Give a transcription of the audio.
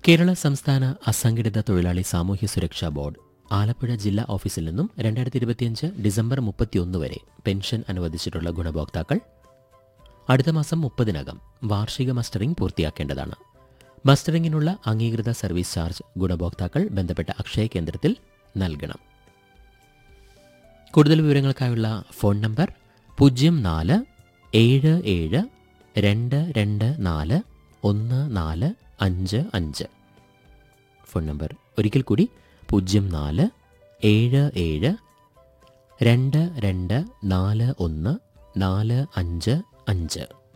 കേരള സംസ്ഥാന അസംഘടിത തൊഴിലാളി സാമൂഹ്യ സുരക്ഷാ ബോർഡ് ആലപ്പുഴ ജില്ലാ ഓഫീസിൽ നിന്നും രണ്ടായിരത്തി ഇരുപത്തിയഞ്ച് ഡിസംബർ മുപ്പത്തിയൊന്ന് വരെ പെൻഷൻ അനുവദിച്ചിട്ടുള്ള ഗുണഭോക്താക്കൾ അടുത്ത മാസം മുപ്പതിനകം വാർഷിക മസ്റ്ററിംഗ് പൂർത്തിയാക്കേണ്ടതാണ് മസ്റ്ററിംഗിനുള്ള അംഗീകൃത സർവീസ് ചാർജ് ഗുണഭോക്താക്കൾ ബന്ധപ്പെട്ട അക്ഷയ കേന്ദ്രത്തിൽ നൽകണം കൂടുതൽ വിവരങ്ങൾക്കായുള്ള ഫോൺ നമ്പർ പൂജ്യം നാല് ഏഴ് ഏഴ് രണ്ട് രണ്ട് നാല് ഒന്ന് നാല് അഞ്ച് അഞ്ച് ഫോൺ നമ്പർ ഒരിക്കൽ കൂടി പൂജ്യം നാല് ഏഴ് ഏഴ് രണ്ട് രണ്ട് നാല് ഒന്ന് നാല് അഞ്ച് അഞ്ച്